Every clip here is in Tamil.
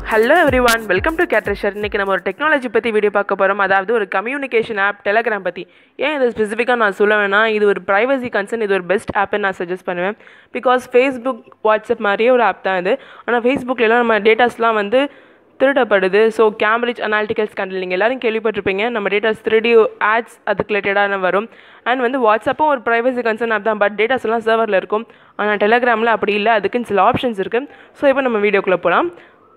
hello everyone welcome to கேட்ரஷர் இன்றைக்கி நம்ம ஒரு டெக்னாலஜி பற்றி வீடியோ பார்க்க போகிறோம் அதாவது ஒரு கம்யூனிகேஷன் ஆப் டெலகிராம் பற்றி ஏன் இது ஸ்பெசிஃபிக்காக நான் சொல்ல வேணா இது ஒரு ப்ரைவசி கன்சர்ன் இது ஒரு பெஸ்ட் ஆப்னு நான் சஜஸ்ட் பண்ணுவேன் பிகாஸ் ஃபேஸ்புக் வாட்ஸ்அப் மாதிரியே ஒரு ஆப் தான் இது ஆனால் ஃபேஸ்புக்கிலலாம் நம்ம டேட்டாஸ்லாம் வந்து திருடப்படுது ஸோ கேம்பிரிட்ஜ் அனாலிட்டிக்கல் ஸ்கேண்டல் நீங்கள் எல்லாரும் கேள்விப்பட்டிருப்பீங்க நம்ம டேட்டாஸ் திருடி ஆட்ஸ் அதுக்கு ரிலேட்டடான வரும் அண்ட் வந்து வாட்ஸ்அப்பும் ஒரு ப்ரைவசி கன்சர்ன் ஆப் தான் பட் டேட்டாஸ் எல்லாம் சர்வரில் இருக்கும் ஆனால் டெலகிராமில் அப்படி இல்லை அதுக்குன்னு சில ஆப்ஷன்ஸ் இருக்குது ஸோ இப்போ நம்ம வீடியோக்குள்ளே போகலாம்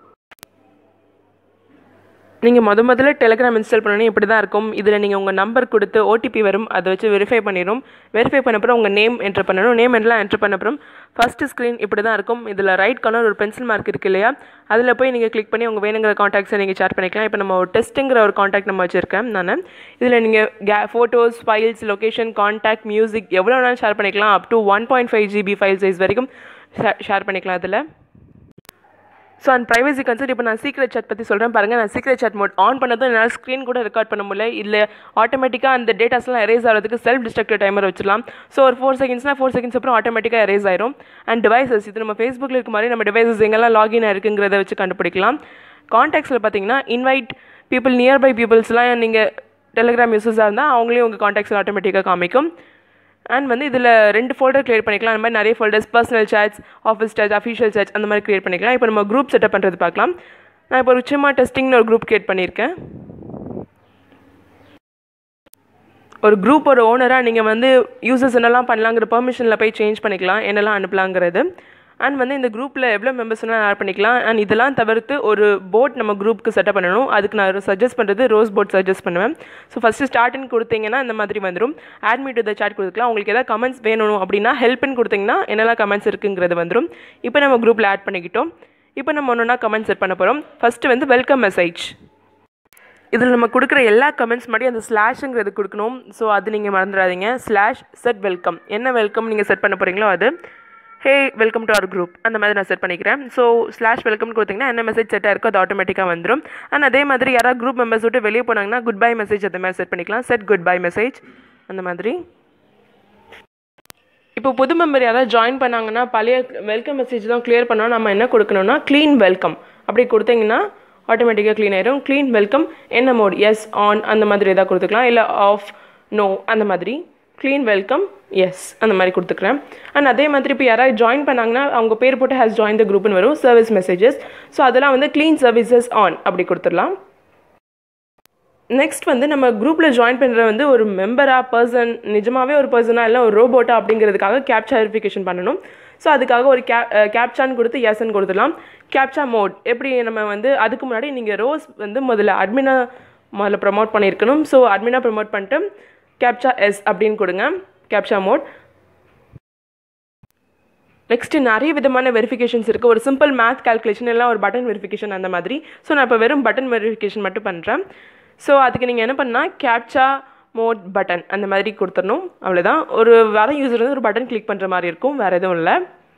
நீங்கள் முத முதல்ல டெலிகிராம் இன்ஸ்டால் பண்ணணும் இப்படி தான் இருக்கும் இதில் நீங்கள் உங்கள் நம்பர் கொடுத்து ஓடிபி வரும் அதை வச்சு வெரிஃபை பண்ணிடும் வெரிஃபை பண்ண அப்புறம் உங்கள் நேம் என்ட்ரு பண்ணணும் நேம் எல்லாம் என்ட்ரு பண்ண அப்புறம் ஃபஸ்ட்டு ஸ்க்ரீன் இப்படி தான் இருக்கும் இதில் ரைட் கார்னர் ஒரு பென்சில் மார்க் இருக்கு இல்லையா அதில் போய் நீங்கள் கிளிக் பண்ணி உங்கள் வேணுங்கிற காண்டாக்ட்ஸை நீங்கள் ஷேர் பண்ணிக்கலாம் இப்போ நம்ம ஒரு டெஸ்ட்டுங்கிற ஒரு காண்டாக்ட் நம்ம வச்சுருக்கேன் நான் இதில் நீங்கள் கே photos files location contact music எவ்வளோ வேணாலும் ஷேர் பண்ணிக்கலாம் up to one point five GB file size வரைக்கும் ஷேர் பண்ணிக்கலாம் அதில் ஸோ அந்த ப்ரைவசி கன்சர்ட் இப்போ நான் சீக்ரெட் சாட் பற்றி சொல்கிறேன் பாருங்கள் நான் சீக்ரெட் சாட் மோட் ஆன் பண்ணதும் என்னால் ஸ்க்ரீன் கூட ரெக்கார்ட் பண்ண முடியல இல்லை ஆட்டோமேட்டிக்காக அந்த டேட்டாஸ்லாம் எரேஸ் ஆகிறதுக்கு செல்ஃப் டிஸ்ட்ரக்டிவ் டைமர் வச்சிடலாம் ஸோ ஒரு ஃபோர் செகண்ட்ஸ்னால் ஃபோர் செகண்ட்ஸ் அப்புறம் ஆட்டோமேட்டிக்காக எரேஸ் ஆயிரும் அண்ட் டிவைசஸ் இது நம்ம ஃபேஸ்புக்கில் இருக்க மாதிரி நம்ம டிவைசஸ் எங்கெல்லாம் லாகின் இருக்குங்கிறத வச்சு கண்டுபிடிக்கலாம் காண்டாக்ட்ஸில் பார்த்தீங்கன்னா இன்வைட் பீப்புள் நியர்பை பீப்புள்ஸ்லாம் நீங்கள் டெலிகிராம் யூசர்ஸாக இருந்தால் அவங்களையும் உங்கள் காண்டாக்ட்ஸில் ஆட்டோமேட்டிக்காக காமிக்கும் அண்ட் வந்து இதில் ரெண்டு ஃபோல்டர் க்ரியேட் பண்ணிக்கலாம் அந்த மாதிரி நிறைய folders personal chats office charge official charge அந்த மாதிரி க்ரியேட் பண்ணிக்கலாம் இப்போ நம்ம குரூப் செட்டப் பண்ணுறது பார்க்கலாம் நான் இப்போ ஒரு சும்மா டெஸ்டிங்னு ஒரு குரூப் க்ரியேட் பண்ணியிருக்கேன் ஒரு குரூப்போட ஓனராக நீங்கள் வந்து யூசர்ஸ் என்னெல்லாம் பண்ணலாங்கிற பெர்மிஷனில் போய் சேஞ்ச் பண்ணிக்கலாம் என்னெல்லாம் அனுப்பலாங்கிறது அண்ட் வந்து இந்த குரூப்பில் எவ்வளோ மெம்பர்ஸ்னால் ஆட் பண்ணிக்கலாம் அண்ட் இதெல்லாம் தவிர்த்து ஒரு போட் நம்ம குரூப்புக்கு செட்டப் பண்ணணும் அதுக்கு நான் சஜஸ்ட் பண்ணுறது ரோஸ் போட் சஜஸ்ட் பண்ணுவேன் ஸோ ஃபஸ்ட்டு ஸ்டார்ட்னு கொடுத்தீங்கன்னா இந்த மாதிரி வந்துடும் add me to the chat கொடுத்துக்கலாம் உங்களுக்கு எதாவது கமெண்ட்ஸ் வேணும் அப்படின்னா ஹெல்ப்னு கொடுத்தீங்கன்னா என்னெல்லாம் கமெண்ட்ஸ் இருக்குங்கிறது வந்துடும் இப்போ நம்ம குரூப்பில் ஆட் பண்ணிக்கிட்டோம் இப்போ நம்ம ஒன்று ஒன்றா கமெண்ட் செட் பண்ண போகிறோம் ஃபஸ்ட்டு வந்து வெல்கம் மெசேஜ் இதில் நம்ம கொடுக்குற எல்லா கமெண்ட்ஸ் மாதிரி அந்த ஸ்லாஷுங்கிறது கொடுக்கணும் ஸோ அது நீங்கள் மறந்துடாதீங்க ஸ்லாஷ் செட் வெல்கம் என்ன வெல்கம் நீங்கள் செட் பண்ண போகிறீங்களோ அது hey welcome to our group அந்த மாதிரி நான் செட் பண்ணிக்கிறேன் ஸோ ஸ்லாஷ் வெல்கம் கொடுத்தீங்கன்னா என்ன மெசேஜ் செட்டாக இருக்கோ அது ஆட்டோமேட்டிக்காக வந்துடும் அண்ட் அதே மாதிரி யாராவது குரூப் மெம்பர்ஸ் விட்டு வெளியே போனாங்கன்னா குட் பை மெசேஜ் அந்த மாதிரி செட் பண்ணிக்கலாம் செட் குட் பை மெசேஜ் அந்த மாதிரி இப்போ புது மெம்பர் யாராவது ஜாயின் பண்ணாங்கன்னா பழைய வெல்கம் மெசேஜ் தான் கிளியர் பண்ணோம் நம்ம என்ன கொடுக்கணும்னா க்ளீன் வெல்கம் அப்படி கொடுத்தீங்கன்னா ஆட்டோமேட்டிக்காக க்ளீன் ஆயிரும் க்ளீன் வெல்கம் என்ன மோட் எஸ் ஆன் அந்த மாதிரி எதாவது கொடுத்துக்கலாம் இல்லை ஆஃப் நோ அந்த மாதிரி க்ளீன் வெல்கம் எஸ் அந்த மாதிரி கொடுத்துக்கிறேன் அண்ட் அதே மாதிரி இப்போ யாராவது ஜாயின் பண்ணாங்கன்னா அவங்க பேர் போட்டு ஹேஸ் ஜாயின் த குரூப்னு வரும் சர்வீஸ் மெசேஜஸ் ஸோ அதெல்லாம் வந்து க்ளீன் சர்வீசஸ் ஆன் அப்படி கொடுத்துடலாம் நெக்ஸ்ட் வந்து நம்ம குரூப்பில் ஜாயின் பண்ணுற வந்து ஒரு மெம்பராக பர்சன் நிஜமாகவே ஒரு பர்சனாக இல்லை ஒரு ரோபோட்டா அப்படிங்கிறதுக்காக கேப்சா வெரிஃபிகேஷன் பண்ணணும் ஸோ அதுக்காக ஒரு கே கேப்சான்னு கொடுத்து எஸ்ன்னு கொடுத்துடலாம் கேப்சா மோட் எப்படி நம்ம வந்து அதுக்கு முன்னாடி நீங்கள் ரோஸ் வந்து முதல்ல அட்மினா முதல்ல ப்ரமோட் பண்ணியிருக்கணும் ஸோ அட்மினா ப்ரமோட் பண்ணிட்டு கேப்சா எஸ் அப்படின்னு கொடுங்க கேப்சா மோட் நெக்ஸ்ட்டு நிறைய விதமான வெரிஃபிகேஷன்ஸ் இருக்குது ஒரு சிம்பிள் மேத் கால்குலேஷன் எல்லாம் ஒரு பட்டன் வெரிஃபிகேஷன் அந்த மாதிரி ஸோ நான் இப்போ வெறும் பட்டன் வெரிஃபிகேஷன் மட்டும் பண்ணுறேன் ஸோ அதுக்கு நீங்கள் என்ன பண்ணால் கேப்சா மோட் பட்டன் அந்த மாதிரி கொடுத்துடணும் அவ்வளோதான் ஒரு வர யூசர் வந்து ஒரு பட்டன் கிளிக் பண்ணுற மாதிரி இருக்கும் வேறு எதுவும் இல்லை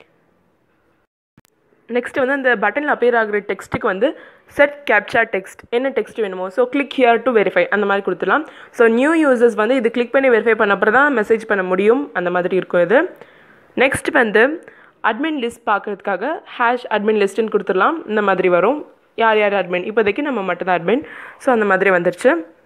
நெக்ஸ்ட் வந்து அந்த பட்டனில் அப்பியர் ஆகிற டெக்ஸ்ட்டுக்கு வந்து செட் கேப்சா டெக்ஸ்ட் என்ன டெக்ஸ்ட் வேணுமோ so click here to verify அந்த மாதிரி கொடுத்துடலாம் ஸோ நியூ யூசர்ஸ் வந்து இது கிளிக் பண்ணி வெரிஃபை பண்ண அப்புறம் தான் மெசேஜ் பண்ண முடியும் அந்த மாதிரி இருக்கும் இது நெக்ஸ்ட் வந்து அட்மின் லிஸ்ட் பார்க்குறதுக்காக ஹேஷ் அட்மின் லிஸ்ட்டுன்னு கொடுத்துடலாம் இந்த மாதிரி வரும் யார் யார் அட்மின் இப்போதைக்கு நம்ம மட்டும் தான் அட்மின் ஸோ அந்த மாதிரி வந்துருச்சு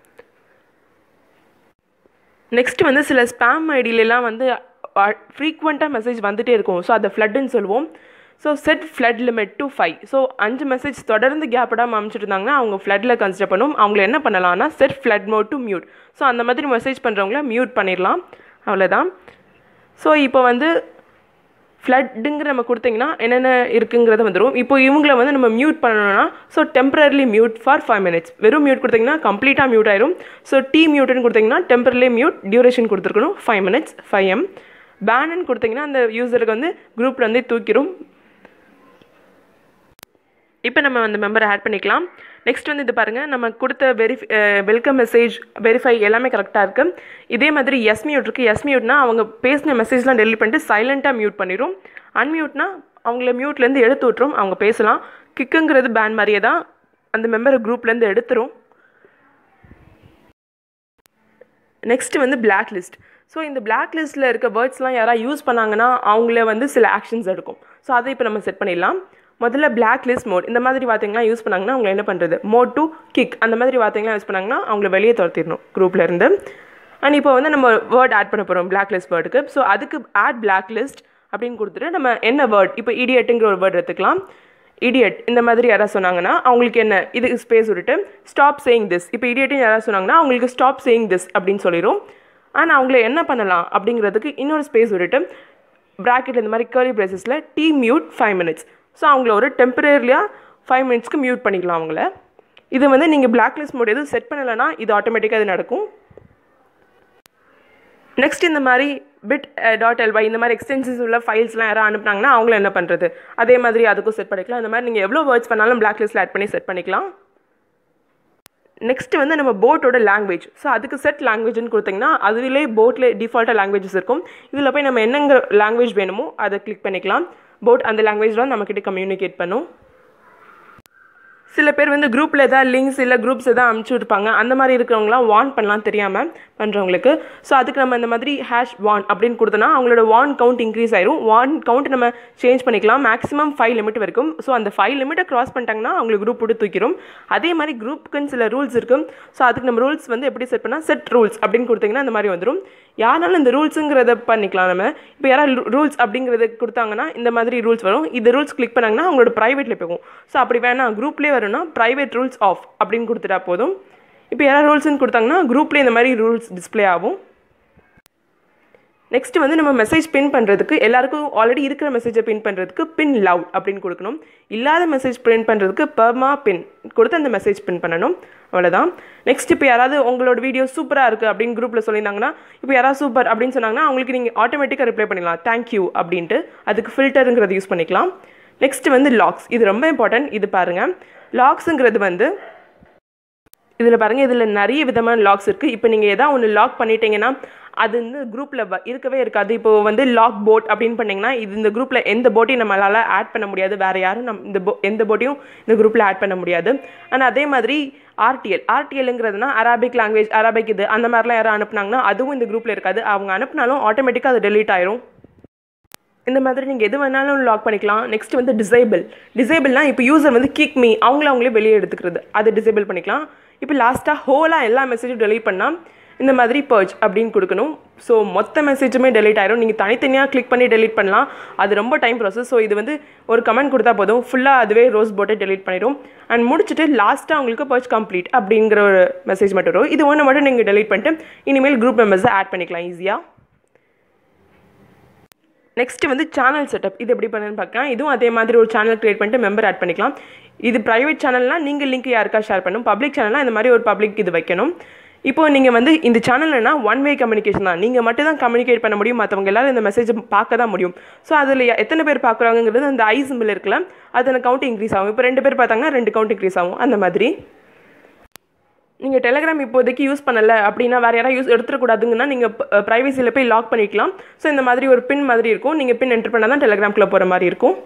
நெக்ஸ்ட் வந்து சில ஸ்பேம் ஐடியிலலாம் வந்து ஃப்ரீக்வெண்ட்டாக மெசேஜ் வந்துகிட்டே இருக்கும் ஸோ அதை ஃப்ளட்டுன்னு சொல்லுவோம் so set flood limit to five so அஞ்சு மெசேஜ் தொடர்ந்து கேப் விடாமல் அமைச்சிட்டு இருந்தாங்கன்னா அவங்க ஃப்ளட்டில் கன்சிடர் பண்ணும் அவங்கள என்ன பண்ணலாம்னா set flood mode to mute so அந்த மாதிரி மெசேஜ் பண்ணுறவங்கள மியூட் பண்ணிடலாம் அவ்வளோதான் ஸோ இப்போ வந்து ஃப்ளட்டுங்கிற நம்ம கொடுத்தீங்கன்னா என்னென்ன இருக்குங்கிறத வந்துடும் இப்போ இவங்கள வந்து நம்ம மியூட் பண்ணணும்னா so temporarily mute for five minutes வெறும் மியூட் கொடுத்தீங்கன்னா கம்ப்ளீட்டாக மியூட் ஆயிரும் ஸோ டி மியூட்னு கொடுத்தீங்கன்னா டெம்பரரிலி மியூட் டியூரேஷன் கொடுத்துருக்கணும் ஃபைவ் மினிட்ஸ் ஃபைவ் எம் பேனுன்னு கொடுத்தீங்கன்னா அந்த யூசருக்கு வந்து குரூப்பில் வந்து தூக்கிடும் இப்போ நம்ம அந்த மெம்பரை ஆட் பண்ணிக்கலாம் நெக்ஸ்ட் வந்து இது பாருங்கள் நம்ம கொடுத்த வெரிஃபி வெல்கம் மெசேஜ் வெரிஃபை எல்லாமே கரெக்டாக இருக்குது இதே மாதிரி எஸ் மியூட் இருக்குது எஸ் மியூட்னா அவங்க பேசின மெசேஜ்லாம் டெலிட் பண்ணிட்டு சைலண்ட்டாக மியூட் பண்ணிடும் அன்மியூட்னா அவங்கள மியூட்லேருந்து எடுத்து விட்ரும் அவங்க பேசலாம் கிக்குங்கிறது பேன் மாதிரியே தான் அந்த மெம்பரை குரூப்லேருந்து எடுத்துரும் நெக்ஸ்ட் வந்து பிளாக் லிஸ்ட் ஸோ இந்த பிளாக் லிஸ்ட்டில் இருக்க வேர்ட்ஸ்லாம் யாராவது யூஸ் பண்ணாங்கன்னா அவங்கள வந்து சில ஆக்ஷன்ஸ் எடுக்கும் ஸோ அதை இப்போ நம்ம செட் பண்ணிடலாம் முதல்ல பிளாக் லிஸ்ட் மோட் இந்த மாதிரி வார்த்தைங்களாம் யூஸ் பண்ணாங்கன்னா அவங்க என்ன பண்ணுறது மோட் டு கிக் அந்த மாதிரி வார்த்தைங்களாம் யூஸ் பண்ணாங்கன்னா அவங்கள வெளியே துரத்திடணும் குரூப்ல இருந்து அண்ட் இப்போ வந்து நம்ம வேர்ட் ஆட் பண்ண போகிறோம் பிளாக் லிஸ்ட் வேர்டுக்கு ஸோ அதுக்கு ஆட் பிளாக் லிஸ்ட் அப்படின்னு கொடுத்துட்டு நம்ம என்ன வேர்ட் இப்போ இடியட்டுங்கிற ஒரு வேர்ட் எடுத்துக்கலாம் இடியட் இந்த மாதிரி யாராவது சொன்னாங்கன்னா அவங்களுக்கு என்ன இது ஸ்பேஸ் விட்டுட்டு ஸ்டாப் சேயிங் திஸ் இப்போ இடியட்னு யாராவது சொன்னாங்கன்னா அவங்களுக்கு ஸ்டாப் சேயிங் திஸ் அப்படின்னு சொல்லிடும் ஆனால் அவங்கள என்ன பண்ணலாம் அப்படிங்கிறதுக்கு இன்னொரு ஸ்பேஸ் விட்டுட்டு ப்ராக்கெட் இந்த மாதிரி கேர்லி பிரேசஸில் T mute five minutes so அவங்கள ஒரு டெம்பரரியாக ஃபைவ் மினிட்ஸ்க்கு மியூட் பண்ணிக்கலாம் அவங்கள இது வந்து நீங்கள் பிளாக் லிஸ்ட் மோட் எதுவும் செட் பண்ணலைன்னா இது ஆட்டோமேட்டிக்காக இது நடக்கும் நெக்ஸ்ட் இந்த மாதிரி பிட் டாட் எல்ஒய் இந்த மாதிரி எக்ஸ்டென்சிவ்ஸ் உள்ள ஃபைல்ஸ்லாம் யாராவது அனுப்புனாங்கன்னா அவங்கள என்ன பண்ணுறது அதே மாதிரி அதுக்கும் செட் பண்ணிக்கலாம் இந்த மாதிரி நீங்கள் எவ்வளோ வேர்ட்ஸ் பண்ணாலும் பிளாக் லிஸ்ட்டில் ஆட் பண்ணி செட் பண்ணிக்கலாம் நெக்ஸ்ட் வந்து நம்ம போட்டோட லாங்குவேஜ் ஸோ அதுக்கு செட் லாங்குவேஜ்னு கொடுத்தீங்கன்னா அதுவிலே போட்டில் டிஃபால்ட்டாக லாங்குவேஜஸ் இருக்கும் இதில் போய் நம்ம என்னங்கிற லாங்குவேஜ் வேணுமோ அதை கிளிக் பண்ணிக்கலாம் போட் அந்த லாங்குவேஜில் நம்மக்கிட்ட கம்யூனிகேட் பண்ணும் சில பேர் வந்து குரூப்பில் எதாவது லிங்க்ஸ் இல்லை குரூப்ஸ் எதாவது அனுப்பிச்சி விட்ருப்பாங்க அந்த மாதிரி இருக்கிறவங்களாம் வான் பண்ணலாம் தெரியாமல் பண்ணுறவங்களுக்கு ஸோ அதுக்கு நம்ம இந்த மாதிரி ஹேஷ் வான் அப்படின்னு கொடுத்தோன்னா அவங்களோட வான் கவுண்ட் இன்க்ரீஸ் ஆயிரும் வான் கவுண்ட் நம்ம சேஞ்ச் பண்ணிக்கலாம் மேக்ஸிமம் ஃபைவ் லிமிட் வரைக்கும் ஸோ அந்த ஃபைவ் லிமிட்டை க்ராஸ் பண்ணிட்டாங்கன்னா அவங்களுக்கு குரூப் போட்டு தூக்கிடும் அதே மாதிரி குரூப்புக்குன்னு சில ரூல்ஸ் இருக்கும் ஸோ அதுக்கு நம்ம ரூல்ஸ் வந்து எப்படி செட் பண்ணால் செட் ரூல்ஸ் அப்படின்னு கொடுத்தீங்கன்னா அந்த மாதிரி வந்துடும் யாராலும் இந்த ரூல்ஸுங்கிறத பண்ணிக்கலாம் நம்ம இப்போ யாராவது ரூல்ஸ் அப்படிங்கிறத கொடுத்தாங்கன்னா இந்த மாதிரி ரூல்ஸ் வரும் இந்த ரூல்ஸ் கிளிக் பண்ணாங்கன்னா அவங்களோட ப்ரைவேட்டில் போகும் ஸோ அப்படி வேணாம் குரூப்லேயே வரும்னா ப்ரைவேட் ரூல்ஸ் ஆஃப் அப்படின்னு கொடுத்துட்டா போதும் இப்போ யாராவது ரூல்ஸ்னு கொடுத்தாங்கன்னா குரூப்லேயே இந்த மாதிரி ரூல்ஸ் டிஸ்ப்ளே ஆகும் நெக்ஸ்ட் வந்து நம்ம மெசேஜ் பின் பண்ணுறதுக்கு எல்லாருக்கும் ஆல்ரெடி இருக்கிற மெசேஜை பின் பண்ணுறதுக்கு பின் லவ் அப்படின்னு கொடுக்கணும் இல்லாத மெசேஜ் பிரிண்ட் பண்ணுறதுக்கு பர்மா பின் கொடுத்து அந்த மெசேஜ் பின் பண்ணணும் அவ்வளோதான் நெக்ஸ்ட் இப்போ யாராவது உங்களோட வீடியோ சூப்பராக இருக்குது அப்படின்னு குரூப்பில் சொல்லியிருந்தாங்கன்னா இப்போ யாராவது சூப்பர் அப்படின்னு சொன்னாங்கன்னா அவங்களுக்கு நீங்கள் ஆட்டோமேட்டிக்காக ரிப்ளை பண்ணிடலாம் தேங்க்யூ அப்படின்ட்டு அதுக்கு ஃபில்டருங்கிறது யூஸ் பண்ணிக்கலாம் நெக்ஸ்ட் வந்து லாக்ஸ் இது ரொம்ப இம்பார்ட்டன்ட் இது பாருங்கள் லாக்ஸுங்கிறது வந்து இதில் பாருங்கள் இதில் நிறைய விதமான லாக்ஸ் இருக்குது இப்போ நீங்கள் எதாவது ஒன்று லாக் பண்ணிட்டீங்கன்னா அது வந்து குரூப்பில் இருக்கவே இருக்காது இப்போ வந்து லாக் போட் அப்படின்னு பண்ணிங்கன்னா இது இந்த குரூப்பில் எந்த போட்டையும் நம்மளால் ஆட் பண்ண முடியாது வேறு யாரும் நம் இந்த போ எந்த போட்டையும் இந்த குரூப்பில் ஆட் பண்ண முடியாது ஆனால் அதே மாதிரி ஆர்டிஎல் ஆர்டிஎல்ங்கிறதுனா அரபிக் லாங்குவேஜ் அரபிக் இது அந்த மாதிரிலாம் யாரும் அனுப்புனாங்கன்னா அதுவும் இந்த குரூப்பில் இருக்காது அவங்க அனுப்புனாலும் ஆட்டோமேட்டிக்காக அது டெலீட் ஆயிரும் இந்த மாதிரி நீங்கள் எது வேணாலும் லாக் பண்ணிக்கலாம் நெக்ஸ்ட் வந்து டிசேபிள் டிசேபிள்னால் இப்போ யூசர் வந்து கிக் மீ அவங்கள அவங்களே வெளியே எடுத்துக்கிறது அதை டிசேபிள் பண்ணிக்கலாம் இப்போ லாஸ்ட்டாக ஹோலாக எல்லா மெசேஜும் டெலீட் பண்ணால் இந்த மாதிரி பர்ச் அப்படின்னு கொடுக்கணும் ஸோ மொத்த மெசேஜுமே டெலீட் ஆயிரும் நீங்கள் தனித்தனியாக கிளிக் பண்ணி டெலீட் பண்ணலாம் அது ரொம்ப டைம் ப்ராசஸ் ஸோ இது வந்து ஒரு கமெண்ட் கொடுத்தா போதும் ஃபுல்லாக அதுவே ரோஸ் போட்டை டெலீட் பண்ணிடும் அண்ட் முடிச்சுட்டு லாஸ்ட்டாக உங்களுக்கு பர்ச் கம்ப்ளீட் அப்படிங்கிற ஒரு மெசேஜ் மட்டும் வரும் இது ஒன்று மட்டும் நீங்கள் டெலீட் பண்ணிட்டு இனிமேல் குரூப் மெம்பர்ஸை ஆட் பண்ணிக்கலாம் ஈஸியாக நெக்ஸ்ட் வந்து சேனல் செட்டப் இது எப்படி பண்ணுன்னு பார்க்கலாம் இதுவும் அதே மாதிரி ஒரு சேனல் கிரியேட் பண்ணிட்டு மெம்பர் ஆட் பண்ணிக்கலாம் இது ப்ரைவேட் சேனல்னால் நீங்கள் லிங்க் யாருக்கா ஷேர் பண்ணணும் பப்ளிக் சேனல்னால் இந்த மாதிரி ஒரு பப்ளிக் இது வைக்கணும் இப்போ நீங்கள் வந்து இந்த சேனல்னா ஒன் வே கம்யூனிகேஷன் தான் நீங்கள் மட்டும் தான் கம்யூனிகேட் பண்ண முடியும் மற்றவங்க எல்லாரும் இந்த மெசேஜ் பார்க்க தான் முடியும் ஸோ அதில் எத்தனை பேர் பார்க்குறாங்கிறது அந்த ஐ சிம்பிள் இருக்குல்ல அதில் கவுண்ட் இன்க்ரீஸ் ஆகும் இப்போ ரெண்டு பேர் பார்த்தாங்கன்னா ரெண்டு கவுண்ட் இன்க்ரீஸ் ஆகும் அந்த மாதிரி நீங்கள் டெலகிராம் இப்போதைக்கு யூஸ் பண்ணலை அப்படின்னா வேறு யாராவது யூஸ் எடுத்துடக்கூடாதுங்கன்னா நீங்கள் ப்ரைவசியில் போய் லாக் பண்ணிக்கலாம் ஸோ இந்த மாதிரி ஒரு பின் மாதிரி இருக்கும் நீங்கள் பின் என்டர் பண்ணால் தான் டெலகிராம்குள்ளே போகிற மாதிரி இருக்கும்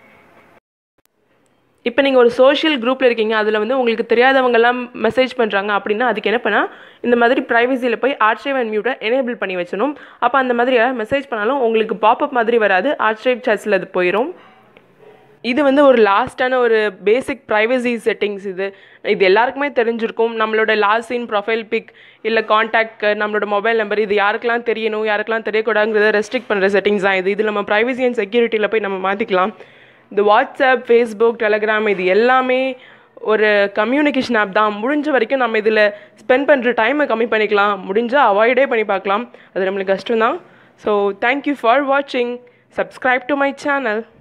இப்போ நீங்கள் ஒரு சோஷியல் குரூப்பில் இருக்கீங்க அதில் வந்து உங்களுக்கு தெரியாதவங்கெல்லாம் மெசேஜ் பண்ணுறாங்க அப்படின்னா அதுக்கு என்ன பண்ணால் இந்த மாதிரி ப்ரைவசியில் போய் ஆர்ச்சைவ் அண்ட் மியூட்டை எனேபிள் பண்ணி வச்சணும் அப்போ அந்த மாதிரி யாராவது மெசேஜ் பண்ணாலும் உங்களுக்கு பாப்அப் மாதிரி வராது ஆர்ச்சைவ் சார்ஜில் அது போயிடும் இது வந்து ஒரு லாஸ்ட்டான ஒரு பேசிக் ப்ரைவசி செட்டிங்ஸ் இது இது எல்லாருக்குமே தெரிஞ்சிருக்கும் நம்மளோட லாஸ்ட் இன் ப்ரொஃபைல் பிக் இல்லை காண்டாக்ட் நம்மளோட மொபைல் நம்பர் இது யாருக்கெல்லாம் தெரியணும் யாருக்கெல்லாம் தெரியக்கூடாதுங்கிறத ரெஸ்ட்ரிக்ட் பண்ணுற செட்டிங்ஸ் தான் இது இது நம்ம ப்ரைவசி அண்ட் செக்யூரிட்டியில் போய் நம்ம மாற்றிக்கலாம் இந்த வாட்ஸ்அப் ஃபேஸ்புக் டெலகிராம் இது எல்லாமே ஒரு கம்யூனிகேஷன் ஆப் தான் முடிஞ்ச வரைக்கும் நம்ம இதில் ஸ்பெண்ட் பண்ணுற டைமை கம்மி பண்ணிக்கலாம் முடிஞ்சால் அவாய்டே பண்ணி பார்க்கலாம் அது நம்மளுக்கு கஷ்டம் தான் ஸோ தேங்க்யூ ஃபார் வாட்சிங் சப்ஸ்கிரைப் டு மை சேனல்